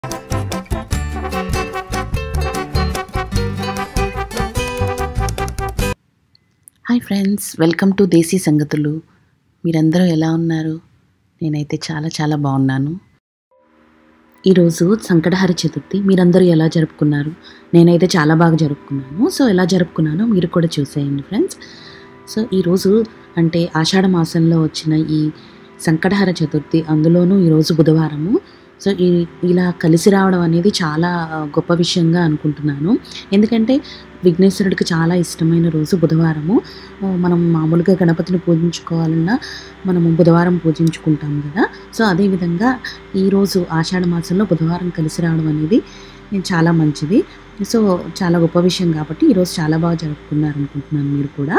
Hi friends welcome to Desi Sangathulu మీరందరూ ఎలా ఉన్నారు నేనైతే చాలా చాలా బాగున్నాను ఈరోజు సంకటహర చతుర్థి మీరందరూ ఎలా జరుపుకున్నారు నేనైతే చాలా బాగా జరుపుకున్నాను సో ఎలా జరుపుకున్నానో మీరు కూడా చూసేయండి ఫ్రెండ్స్ సో ఈరోజు అంటే ఆషాఢ మాసంలో వచ్చిన ఈ సంకటహర చతుర్థి అందులోనూ ఈరోజు బుధవారము సో ఈ ఇలా కలిసి రావడం అనేది చాలా గొప్ప విషయంగా అనుకుంటున్నాను ఎందుకంటే విఘ్నేశ్వరుడికి చాలా ఇష్టమైన రోజు బుధవారము ఆ, మనం మామూలుగా గణపతిని పూజించుకోవాలన్నా మనము బుధవారం పూజించుకుంటాం కదా సో అదేవిధంగా ఈరోజు ఆషాఢ మాసంలో బుధవారం కలిసి రావడం అనేది చాలా మంచిది సో చాలా గొప్ప విషయం కాబట్టి ఈరోజు చాలా బాగా జరుపుకున్నారు అనుకుంటున్నాను మీరు కూడా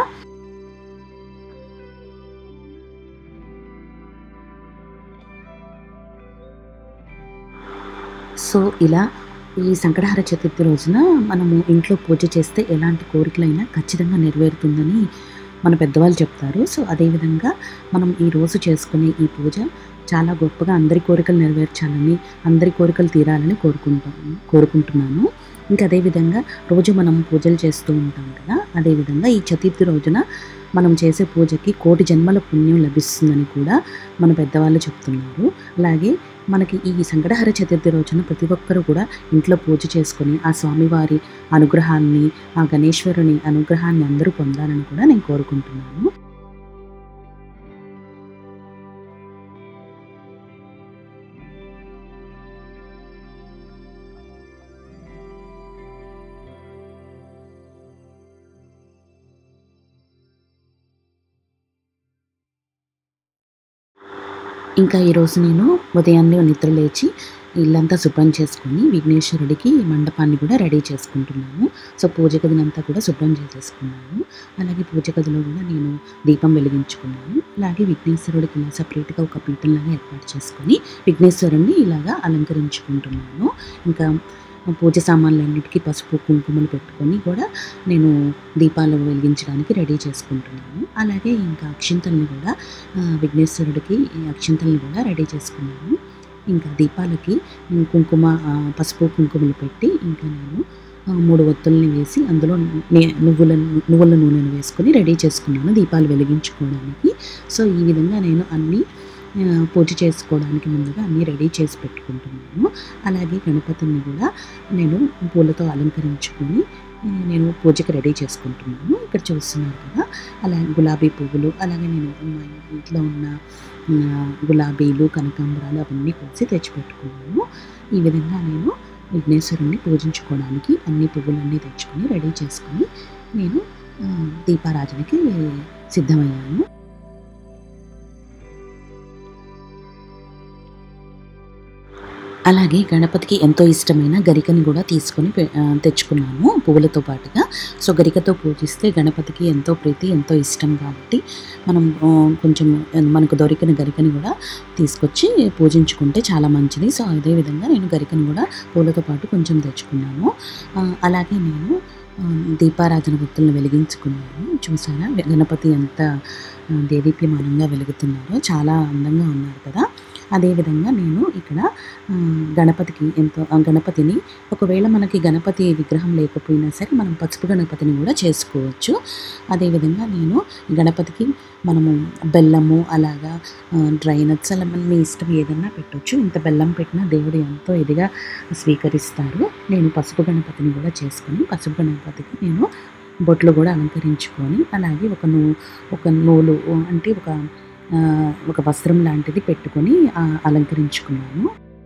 సో ఇలా ఈ సంకటహార చతుర్థి రోజున మనము ఇంట్లో పూజ చేస్తే ఎలాంటి కోరికలైనా ఖచ్చితంగా నెరవేరుతుందని మన పెద్దవాళ్ళు చెప్తారు సో అదేవిధంగా మనం ఈ రోజు చేసుకునే ఈ పూజ చాలా గొప్పగా అందరి కోరికలు నెరవేర్చాలని అందరి కోరికలు తీరాలని కోరుకుంటాను కోరుకుంటున్నాను ఇంకా అదేవిధంగా రోజు మనం పూజలు చేస్తూ ఉంటాం కదా అదేవిధంగా ఈ చతుర్థి రోజున మనం చేసే పూజకి కోటి జన్మల పుణ్యం లభిస్తుందని కూడా మన పెద్దవాళ్ళు చెప్తున్నారు అలాగే మనకి ఈ సంకటహర చతుర్థి రోజున ప్రతి ఒక్కరూ కూడా ఇంట్లో పూజ చేసుకొని ఆ స్వామివారి అనుగ్రహాన్ని ఆ గణేశ్వరుని అనుగ్రహాన్ని అందరూ పొందాలని కూడా నేను కోరుకుంటున్నాను ఇంకా ఈరోజు నేను ఉదయాన్నే నిద్ర లేచి ఇల్లంతా శుభ్రం చేసుకొని విఘ్నేశ్వరుడికి మండపాన్ని కూడా రెడీ చేసుకుంటున్నాను సో పూజ గదినంతా కూడా శుభ్రం చేసేసుకున్నాను అలాగే పూజ గదిలో కూడా నేను దీపం వెలిగించుకున్నాను అలాగే విఘ్నేశ్వరుడికి ఇలా సపరేట్గా ఒక పీఠంలాగా ఏర్పాటు చేసుకొని విఘ్నేశ్వరుడిని ఇలాగా అలంకరించుకుంటున్నాను ఇంకా పూజ సామాన్లన్నిటికీ పసుపు కుంకుమలు పెట్టుకొని కూడా నేను దీపాలు వెలిగించడానికి రెడీ చేసుకుంటున్నాను అలాగే ఇంకా అక్షింతల్ని కూడా ఆ, విఘ్నేశ్వరుడికి ఈ అక్షింతల్ని కూడా రెడీ చేసుకున్నాను ఇంకా దీపాలకి ఉమ్, కుంకుమ ఆ, పసుపు కుంకుమలు పెట్టి ఇంకా నేను ఆ, మూడు ఒత్తుల్ని వేసి అందులో నే- నువ్వుల నువ్వుల నూనెను వేసుకొని రెడీ చేసుకున్నాను దీపాలు వెలిగించుకోవడానికి సో ఈ విధంగా నేను అన్నీ ఆ, పూజ చేసుకోవడానికి ముందుగా అన్నీ రెడీ చేసి పెట్టుకుంటున్నాను అలాగే గణపతిని కూడా నేను పూలతో అలంకరించుకొని ఆ, నేను పూజకి రెడీ చేసుకుంటున్నాను ఇక్కడ చూస్తున్నారు కదా అలాగే గులాబీ పువ్వులు అలాగే నేను మా ఇంట్లో ఉన్న ఆ, గులాబీలు కనకాంబరాలు అవన్నీ కోసి తెచ్చిపెట్టుకున్నాను ఈ విధంగా నేను విఘ్నేశ్వరుణ్ణి పూజించుకోవడానికి అన్ని పువ్వులన్నీ తెచ్చుకొని రెడీ చేసుకొని నేను ఆ, దీపారాధనకి సిద్ధమయ్యాను అలాగే గణపతికి ఎంతో ఇష్టమైన గరికని కూడా తీసుకొని పె- ఆ, తెచ్చుకున్నాను పువ్వులతో పాటుగా సో గరికతో పూజిస్తే గణపతికి ఎంతో ప్రీతి ఎంతో ఇష్టం కాబట్టి మనం ఆ, కొంచెం మనకు దొరికిన గరికని కూడా తీసుకొచ్చి పూజించుకుంటే చాలా మంచిది సో అదేవిధంగా నేను గరికని కూడా పూలతో పాటు కొంచెం తెచ్చుకున్నాను ఆ, అలాగే నేను ఆ, దీపారాధన వత్తులను వెలిగించుకున్నాను చూసారా గణపతి ఎంత ఆ, దేదీప్యమానంగా వెలుగుతున్నారో చాలా అందంగా ఉన్నారు కదా అదేవిధంగా నేను ఇక్కడ ఆ, గణపతికి ఎంతో ఆ గణపతిని ఒకవేళ మనకి గణపతి విగ్రహం లేకపోయినా సరే మనం పసుపు గణపతిని కూడా చేసుకోవచ్చు అదేవిధంగా నేను గణపతికి మనము బెల్లము అలాగా డ్రై నట్స్ అలా మన మీ ఇష్టం ఏదన్నా పెట్టొచ్చు ఇంత బెల్లం పెట్టినా దేవుడు ఎంతో ఇదిగా స్వీకరిస్తారు నేను పసుపు గణపతిని కూడా చేసుకొని పసుపు గణపతికి నేను బొట్లు కూడా అలంకరించుకొని అలాగే ఒక నూ ఒక నూలు అంటే ఒక ఆ, ఒక వస్త్రం లాంటిది పెట్టుకొని ఆ, అలంకరించుకున్నాను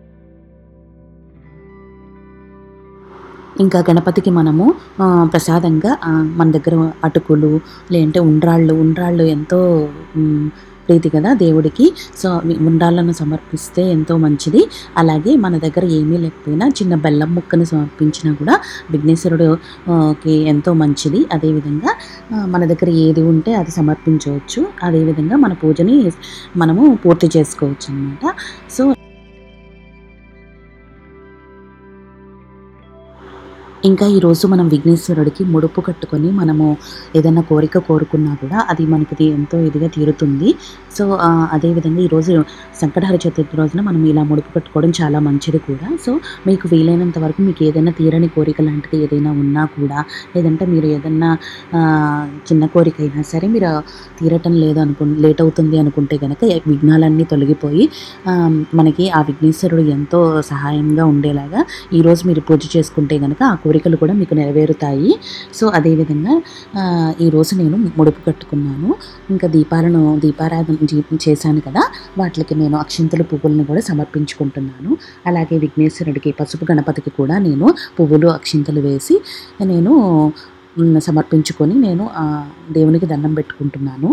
ఇంకా గణపతికి మనము ఆ, ప్రసాదంగా ఆ, మన దగ్గర అటుకులు లేదంటే ఉండ్రాళ్ళు ఉండ్రాళ్ళు ఎంతో మ్, ప్రీతి కదా దేవుడికి సో అవి ఉండ్రాళ్ళను సమర్పిస్తే ఎంతో మంచిది అలాగే మన దగ్గర ఏమీ లేకపోయినా చిన్న బెల్లం ముక్కను సమర్పించినా కూడా విఘ్నేశ్వరుడు ఆ, కి ఎంతో మంచిది అదేవిధంగా ఆ, మన దగ్గర ఏది ఉంటే అది సమర్పించవచ్చు అదేవిధంగా మన పూజని మనము పూర్తి చేసుకోవచ్చు అనమాట సో ఇంకా ఈరోజు మనం విఘ్నేశ్వరుడికి ముడుపు కట్టుకొని మనము ఏదైనా కోరిక కోరుకున్నా కూడా అది మనకి ది- ఎంతో ఇదిగా తీరుతుంది సో ఆ, అదేవిధంగా ఈరోజు సంకటహర చతుర్థి రోజున మనం ఇలా ముడుపు కట్టుకోవడం చాలా మంచిది కూడా సో మీకు వీలైనంత వరకు మీకు ఏదైనా తీరని కోరిక లాంటిది ఏదైనా ఉన్నా కూడా లేదంటే మీరు ఏదైనా ఆ, చిన్న కోరిక అయినా సరే మీరు తీరటం లేదు అనుకు లేట్ అవుతుంది అనుకుంటే కనుక విఘ్నాలన్నీ తొలగిపోయి ఆ, మనకి ఆ విఘ్నేశ్వరుడు ఎంతో సహాయంగా ఉండేలాగా ఈరోజు మీరు పూజ చేసుకుంటే కనుక ఆ కోరికలు కూడా మీకు నెరవేరుతాయి సో అదేవిధంగా ఆ, ఈరోజు నేను ముడుపు కట్టుకున్నాను ఇంకా దీపాలను దీపారాధన జీ- చేశాను కదా వాటికి నేను అక్షింతల పువ్వులను కూడా సమర్పించుకుంటున్నాను అలాగే విఘ్నేశ్వరుడికి పసుపు గణపతికి కూడా నేను పువ్వులు అక్షింతలు వేసి నేను మ్, సమర్పించుకొని నేను ఆ, దేవునికి దండం పెట్టుకుంటున్నాను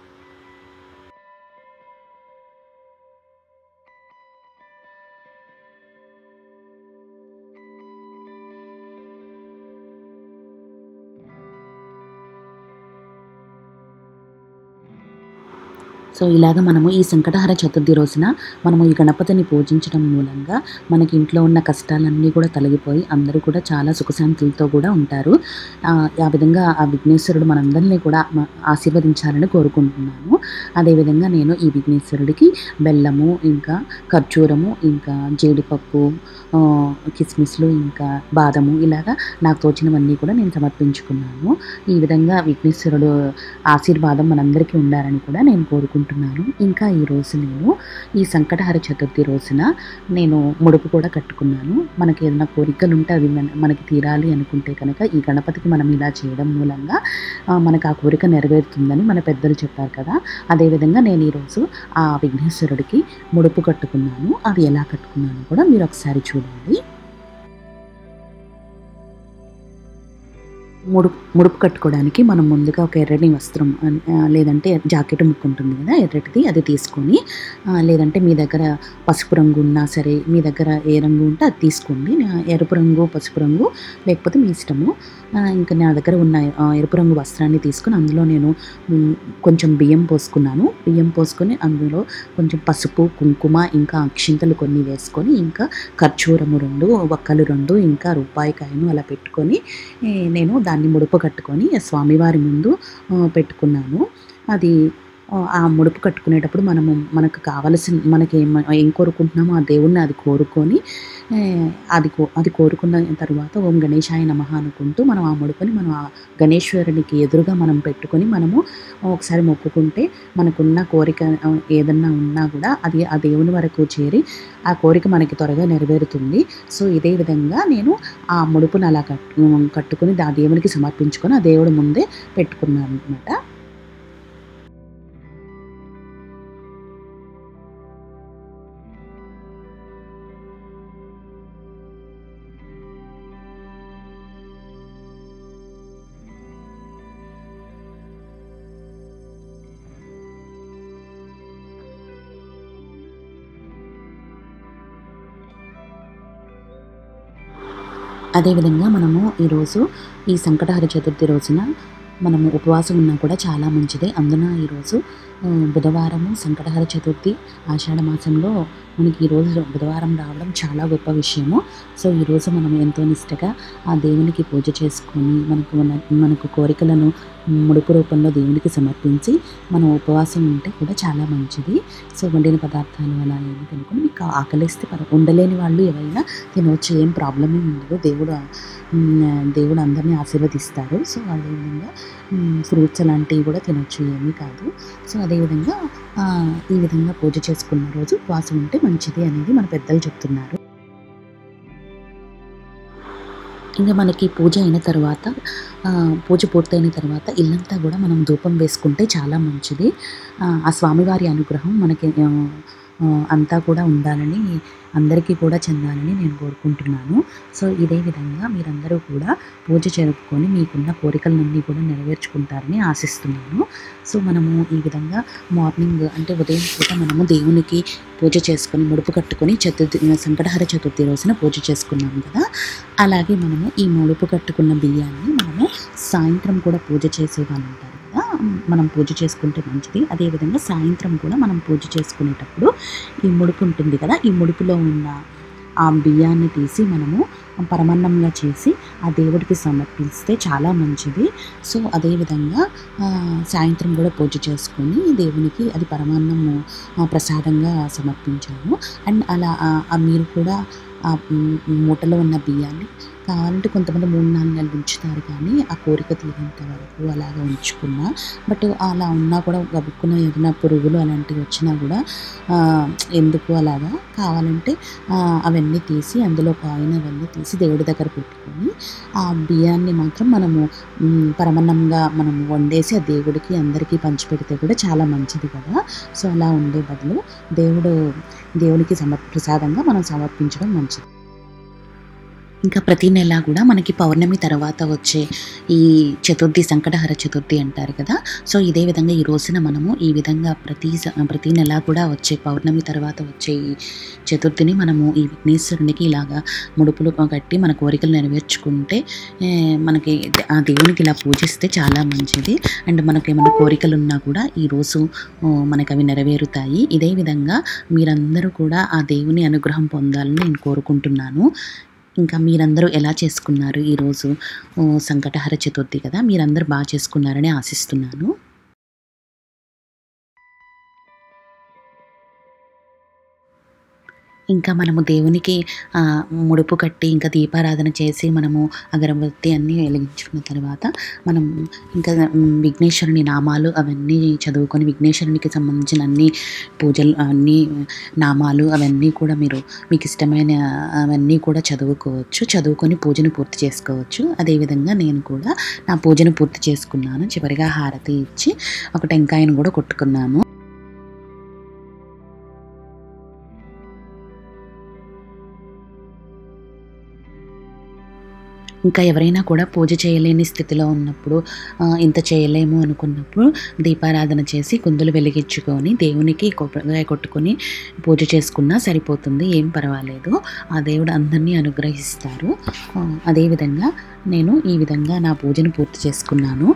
సో ఇలాగ మనము ఈ సంకటహర చతుర్థి రోజున మనము ఈ గణపతిని పూజించడం మూలంగా మనకి ఇంట్లో ఉన్న కష్టాలన్నీ కూడా తొలగిపోయి అందరూ కూడా చాలా సుఖశాంతులతో కూడా ఉంటారు ఆ, ఆ విధంగా ఆ విఘ్నేశ్వరుడు మనందరినీ కూడా మ- ఆశీర్వదించాలని కోరుకుంటున్నాను అదేవిధంగా నేను ఈ విఘ్నేశ్వరుడికి బెల్లము ఇంకా ఖర్జూరము ఇంకా జీడిపప్పు ఆ, కిస్మిస్లు ఇంకా బాదము ఇలాగా నాకు తోచినవన్నీ కూడా నేను సమర్పించుకున్నాను ఈ విధంగా విఘ్నేశ్వరుడు ఆశీర్వాదం మనందరికీ ఉండాలని కూడా నేను కోరుకుంటున్నాను ఇంకా ఈ రోజు నేను ఈ సంకటహర చతుర్థి రోజున నేను ముడుపు కూడా కట్టుకున్నాను మనకి ఏదైనా కోరికలు ఉంటే అవి మన- మనకి తీరాలి అనుకుంటే కనుక ఈ గణపతికి మనం ఇలా చేయడం మూలంగా ఆ, మనకు ఆ కోరిక నెరవేరుతుందని మన పెద్దలు చెప్పారు కదా అదేవిధంగా నేను ఈరోజు ఆ విఘ్నేశ్వరుడికి ముడుపు కట్టుకున్నాను అది ఎలా కట్టుకున్నాను కూడా మీరు ఒకసారి చూడండి ముడుపు ముడుపు కట్టుకోవడానికి మనం ముందుగా ఒక ఎర్రని వస్త్రం అన్- ఆ, లేదంటే జాకెట్ ముక్కు ఉంటుంది కదా ఎర్రటిది అది తీసుకొని ఆ, లేదంటే మీ దగ్గర పసుపు రంగు ఉన్నా సరే మీ దగ్గర ఏ రంగు ఉంటే అది తీసుకోండి నా- ఎరుపు రంగు పసుపు రంగు లేకపోతే మీ ఇష్టము ఆ, ఇంకా నా దగ్గర ఉన్న ఆ, ఎరుపు రంగు వస్త్రాన్ని తీసుకొని అందులో నేను మ్, కొంచెం బియ్యం పోసుకున్నాను బియ్యం పోసుకొని అందులో కొంచెం పసుపు కుంకుమ ఇంకా అక్షింతలు కొన్ని వేసుకొని ఇంకా ఖర్జూరము రెండు వక్కలు రెండు ఇంకా రూపాయి కాయను అలా పెట్టుకొని ఏ, నేను దాన్ని ముడుపు కట్టుకొని స్వామివారి ముందు ఆ, పెట్టుకున్నాను అది ఆ, ఆ ముడుపు కట్టుకునేటప్పుడు మనము మనకు కావలసిన మనకి ఏం ఏం కోరుకుంటున్నామో ఆ దేవుణ్ణి అది కోరుకొని ఏ, అది కో అది కోరుకున్న తర్వాత ఓం గణేశాయ నమః అనుకుంటూ మనం ఆ ముడుపుని మనం ఆ గణేశ్వరునికి ఎదురుగా మనం పెట్టుకొని మనము ఒకసారి మొక్కుకుంటే మనకున్న కోరిక ఆ, ఏదన్నా ఉన్నా కూడా అది ఆ దేవుని వరకు చేరి ఆ కోరిక మనకి త్వరగా నెరవేరుతుంది సో ఇదే విధంగా నేను ఆ ముడుపును అలా కట్టు కట్టుకుని ఆ దేవునికి సమర్పించుకొని ఆ దేవుడి ముందే పెట్టుకున్నాను అనమాట అదేవిధంగా మనము ఈరోజు ఈ సంకటహర చతుర్థి రోజున మనము ఉపవాసం ఉన్నా కూడా చాలా మంచిది అందున ఈరోజు ఆ, బుధవారము సంకటహర చతుర్థి ఆషాఢ మాసంలో మనకి ఈరోజు బుధవారం రావడం చాలా గొప్ప విషయము సో ఈరోజు మనం ఎంతో నిష్టగా ఆ దేవునికి పూజ చేసుకొని మనకు ఉన్న- మనకు కోరికలను ముడుపు రూపంలో దేవునికి సమర్పించి మనం ఉపవాసం ఉంటే కూడా చాలా మంచిది సో వండిన పదార్థాలు అలా ఏమి తినుకొని మీకు ఆకలిస్తే పర ఉండలేని వాళ్ళు ఎవరైనా తినవచ్చు ఏం ప్రాబ్లం ఏమి ఉండదు దేవుడు మ్, దేవుడు అందరినీ ఆశీర్వదిస్తారు సో అదేవిధంగా ఫ్రూట్స్ అలాంటివి కూడా తినొచ్చు ఏమీ కాదు సో అదేవిధంగా ఆ, ఈ విధంగా పూజ చేసుకున్న రోజు ఉపవాసం ఉంటే మంచిది అనేది మన పెద్దలు చెప్తున్నారు ఇంకా మనకి పూజ అయిన తర్వాత ఆ, పూజ పూర్తయిన తర్వాత ఇల్లంతా కూడా మనం ధూపం వేసుకుంటే చాలా మంచిది ఆ, ఆ స్వామివారి అనుగ్రహం మనకి ఆ, ఆ, అంతా కూడా ఉండాలని అందరికీ కూడా చెందాలని నేను కోరుకుంటున్నాను సో ఇదే విధంగా మీరందరూ కూడా పూజ జరుపుకొని మీకున్న కోరికలన్నీ కూడా నెరవేర్చుకుంటారని ఆశిస్తున్నాను సో మనము ఈ విధంగా మార్నింగ్ అంటే ఉదయం పూట మనము దేవునికి పూజ చేసుకొని ముడుపు కట్టుకొని చతుర్థి సంకటహర చతుర్థి రోజున పూజ చేసుకున్నాం కదా అలాగే మనము ఈ ముడుపు కట్టుకున్న బియ్యాన్ని మనము సాయంత్రం కూడా పూజ చేసేవాళ్ళు ఉంటారు కదా మనం పూజ చేసుకుంటే మంచిది అదేవిధంగా సాయంత్రం కూడా మనం పూజ చేసుకునేటప్పుడు ఈ ముడుపు ఉంటుంది కదా ఈ ముడుపులో ఉన్న ఆ బియ్యాన్ని తీసి మనము పరమాన్నంగా చేసి ఆ దేవుడికి సమర్పిస్తే చాలా మంచిది సో అదేవిధంగా ఆ, సాయంత్రం కూడా పూజ చేసుకొని దేవునికి అది పరమాన్నము ఆ, ప్రసాదంగా సమర్పించాము అండ్ అలా ఆ, ఆ మీరు కూడా ఆ మ్, మూటలో ఉన్న బియ్యాన్ని కావాలంటే కొంతమంది మూడు నాలుగు నెలలు ఉంచుతారు కానీ ఆ కోరిక తీరేంత వరకు అలాగా ఉంచుకున్నా బట్ అలా ఉన్నా కూడా గబుక్కున ఏదైనా పురుగులు అలాంటివి వచ్చినా కూడా ఆ, ఎందుకు అలాగా కావాలంటే ఆ, అవన్నీ తీసి అందులో కాయిన్ అవన్నీ తీసి దేవుడి దగ్గర పెట్టుకొని ఆ బియ్యాన్ని మాత్రం మనము మ్, పరమన్నంగా మనం వండేసి ఆ దేవుడికి అందరికీ పంచిపెడితే కూడా చాలా మంచిది కదా సో అలా ఉండే బదులు దేవుడు దేవునికి సమర్ ప్రసాదంగా మనం సమర్పించడం మంచిది ఇంకా ప్రతి నెల కూడా మనకి పౌర్ణమి తర్వాత వచ్చే ఈ చతుర్థి సంకటహర చతుర్థి అంటారు కదా సో ఇదే విధంగా ఈ రోజున మనము ఈ విధంగా ప్రతి స- ప్రతి నెల కూడా వచ్చే పౌర్ణమి తర్వాత వచ్చే ఈ చతుర్థిని మనము ఈ విఘ్నేశ్వరునికి ఇలాగా ముడుపులు కట్టి మన కోరికలు నెరవేర్చుకుంటే ఏ, మనకి ఆ దేవునికి ఇలా పూజిస్తే చాలా మంచిది అండ్ మనకి ఏమైనా కోరికలు ఉన్నా కూడా ఈ రోజు ఓ, మనకి అవి నెరవేరుతాయి ఇదే విధంగా మీరందరూ కూడా ఆ దేవుని అనుగ్రహం పొందాలని నేను కోరుకుంటున్నాను ఇంకా మీరందరూ ఎలా చేసుకున్నారు ఈరోజు ఓ, సంకటహర చతుర్థి కదా మీరందరూ బాగా చేసుకున్నారని ఆశిస్తున్నాను ఇంకా మనము దేవునికి ఆ, ముడుపు కట్టి ఇంకా దీపారాధన చేసి మనము అగరబత్తి అన్నీ వెలిగించుకున్న తర్వాత మనం ఇంకా మ్, విఘ్నేశ్వరుని నామాలు అవన్నీ చదువుకొని విఘ్నేశ్వరునికి సంబంధించిన అన్ని పూజలు అన్ని నామాలు అవన్నీ కూడా మీరు మీకు ఇష్టమైన అవన్నీ కూడా చదువుకోవచ్చు చదువుకొని పూజను పూర్తి చేసుకోవచ్చు అదేవిధంగా నేను కూడా నా పూజను పూర్తి చేసుకున్నాను చివరిగా హారతి ఇచ్చి ఒక టెంకాయను కూడా కొట్టుకున్నాను ఇంకా ఎవరైనా కూడా పూజ చేయలేని స్థితిలో ఉన్నప్పుడు ఆ, ఇంత చేయలేము అనుకున్నప్పుడు దీపారాధన చేసి కుందులు వెలిగించుకొని దేవునికి కొబ్బరికాయ కొట్టుకొని పూజ చేసుకున్నా సరిపోతుంది ఏం పర్వాలేదు ఆ దేవుడు అందరినీ అనుగ్రహిస్తారు ఆ, అదేవిధంగా నేను ఈ విధంగా నా పూజను పూర్తి చేసుకున్నాను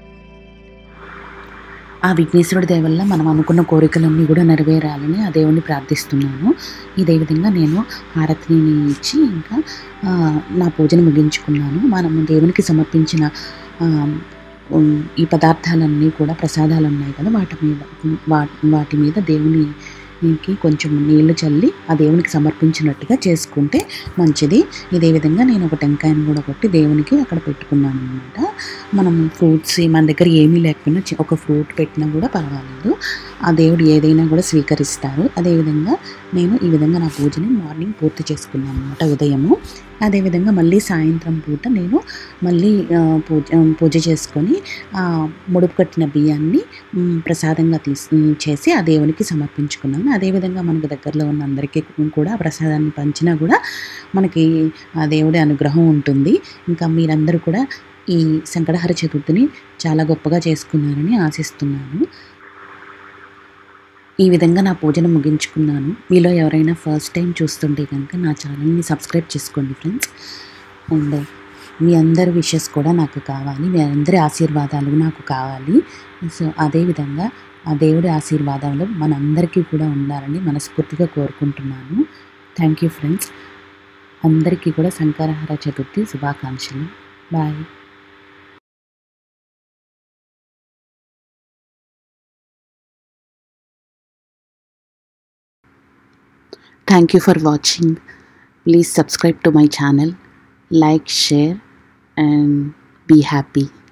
ఆ విఘ్నేశ్వరుడి దయ వల్ల మనం అనుకున్న కోరికలన్నీ కూడా నెరవేరాలని ఆ దేవుణ్ణి ప్రార్థిస్తున్నాను ఇదే విధంగా నేను హారతిని ఇచ్చి ఇంకా ఆ, నా పూజను ముగించుకున్నాను మనము దేవునికి సమర్పించిన ఆ, ఉమ్, ఈ పదార్థాలన్నీ కూడా ప్రసాదాలు ఉన్నాయి కదా వాటి మీద వా- వాటి మీద దేవునికి కొంచెం నీళ్లు చల్లి ఆ దేవునికి సమర్పించినట్టుగా చేసుకుంటే మంచిది ఇదే విధంగా నేను ఒక టెంకాయను కూడా కొట్టి దేవునికి అక్కడ పెట్టుకున్నాను అనమాట మనం ఫ్రూట్స్ మన దగ్గర ఏమీ లేకపోయినా చి- ఒక ఫ్రూట్ పెట్టినా కూడా పర్వాలేదు ఆ దేవుడు ఏదైనా కూడా స్వీకరిస్తారు అదేవిధంగా నేను ఈ విధంగా నా పూజని మార్నింగ్ పూర్తి చేసుకున్నాను అనమాట ఉదయము అదేవిధంగా మళ్ళీ సాయంత్రం పూట నేను మళ్ళీ ఆ, పూజ పూజ చేసుకొని ఆ, ముడుపు కట్టిన బియ్యాన్ని మ్, ప్రసాదంగా తీసి మ్, చేసి ఆ దేవునికి సమర్పించుకున్నాను అదేవిధంగా మనకు దగ్గరలో ఉన్న అందరికీ కూడా ఆ ప్రసాదాన్ని పంచినా కూడా మనకి ఆ దేవుడి అనుగ్రహం ఉంటుంది ఇంకా మీరందరూ కూడా ఈ సంకటహర చతుర్థిని చాలా గొప్పగా చేసుకున్నారని ఆశిస్తున్నాను ఈ విధంగా నా పూజను ముగించుకున్నాను మీలో ఎవరైనా ఫస్ట్ టైం చూస్తుంటే కనుక నా ఛానల్ని సబ్స్క్రైబ్ చేసుకోండి ఫ్రెండ్స్ అండ్ మీ అందరి విషెస్ కూడా నాకు కావాలి మీ అందరి ఆశీర్వాదాలు నాకు కావాలి సో అదేవిధంగా ఆ దేవుడి ఆశీర్వాదాలు మనందరికీ కూడా ఉండాలని మనస్ఫూర్తిగా కోరుకుంటున్నాను థ్యాంక్ యూ ఫ్రెండ్స్ అందరికీ కూడా సంకరహర చతుర్థి శుభాకాంక్షలు bye Thank you for watching. Please subscribe to my channel, like, share, and be happy.